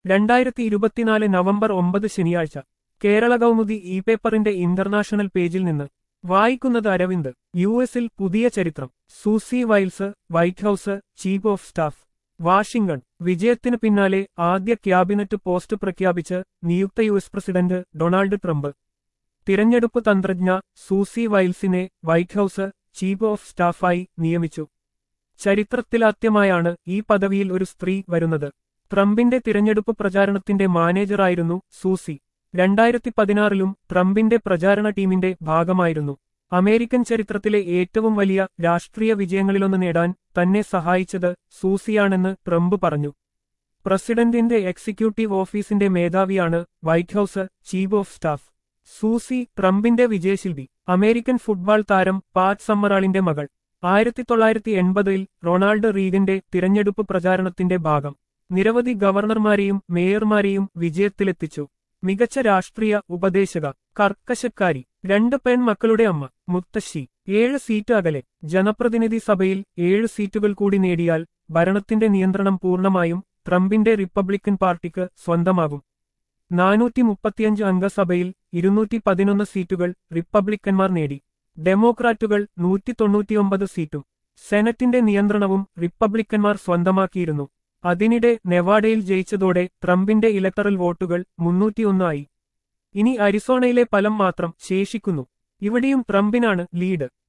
രണ്ടായിരത്തി ഇരുപത്തിനാല് നവംബർ ഒമ്പത് ശനിയാഴ്ച കേരള കൗമുദി ഇ പേപ്പറിന്റെ ഇന്റർനാഷണൽ പേജിൽ നിന്ന് വായിക്കുന്നത് അരവിന്ദ് യു എസിൽ പുതിയ ചരിത്രം Susie Wiles White House chief of staff Washington വിജയത്തിന് പിന്നാലെ ആദ്യ ക്യാബിനറ്റ് പോസ്റ്റ് പ്രഖ്യാപിച്ച് നിയുക്ത U S president Donald Trump തിരഞ്ഞെടുപ്പ് തന്ത്രജ്ഞ സൂസി വൈൽസിനെ വൈറ്റ് ഹൌസ് ചീഫ് ഓഫ് സ്റ്റാഫായി നിയമിച്ചു ചരിത്രത്തിലാദ്യമായാണ് ഈ പദവിയിൽ ഒരു സ്ത്രീ വരുന്നത് ട്രംപിന്റെ തിരഞ്ഞെടുപ്പ് പ്രചാരണത്തിന്റെ മാനേജറായിരുന്നു സൂസി രണ്ടായിരത്തി പതിനാറിലും ട്രംപിന്റെ പ്രചാരണ ടീമിന്റെ ഭാഗമായിരുന്നു അമേരിക്കൻ ചരിത്രത്തിലെ ഏറ്റവും വലിയ രാഷ്ട്രീയ വിജയങ്ങളിലൊന്ന് നേടാൻ തന്നെ സഹായിച്ചത് സൂസിയാണെന്ന് ട്രംപ് പറഞ്ഞു പ്രസിഡന്റിന്റെ എക്സിക്യൂട്ടീവ് ഓഫീസിന്റെ മേധാവിയാണ് White House chief of staff Susie ട്രംപിന്റെ വിജയശില്പി അമേരിക്കൻ ഫുട്ബോൾ താരം പാറ്റ് സമ്മറാളിന്റെ മകൾ ആയിരത്തി തൊള്ളായിരത്തി എൺപതിൽ റൊണാൾഡ് റീഗന്റെ തിരഞ്ഞെടുപ്പ് പ്രചാരണത്തിന്റെ ഭാഗം നിരവധി ഗവർണർമാരെയും മേയർമാരെയും വിജയത്തിലെത്തിച്ചു മികച്ച രാഷ്ട്രീയ ഉപദേശക കർക്കശക്കാരി രണ്ട് പെൺമക്കളുടെ അമ്മ മുത്തശ്ശി ഏഴ് സീറ്റ് അകലെ ജനപ്രതിനിധി സഭയിൽ ഏഴ് സീറ്റുകൾ കൂടി നേടിയാൽ ഭരണത്തിന്റെ നിയന്ത്രണം പൂർണ്ണമായും ട്രംപിന്റെ റിപ്പബ്ലിക്കൻ പാർട്ടിക്ക് സ്വന്തമാകും നാനൂറ്റി മുപ്പത്തിയഞ്ച് അംഗസഭയിൽ ഇരുന്നൂറ്റി പതിനൊന്ന് സീറ്റുകൾ റിപ്പബ്ലിക്കന്മാർ നേടി ഡെമോക്രാറ്റുകൾ നൂറ്റി തൊണ്ണൂറ്റിയൊമ്പത് സീറ്റും സെനറ്റിന്റെ നിയന്ത്രണവും റിപ്പബ്ലിക്കന്മാർ സ്വന്തമാക്കിയിരുന്നു അതിനിടെ നെവാഡയിൽ ജയിച്ചതോടെ ട്രംപിന്റെ ഇലക്ടറൽ വോട്ടുകൾ മുന്നൂറ്റിയൊന്നായി ഇനി അരിസോണയിലെ ഫലം മാത്രം ശേഷിക്കുന്നു ഇവിടെയും ട്രംപിനാണ് ലീഡ്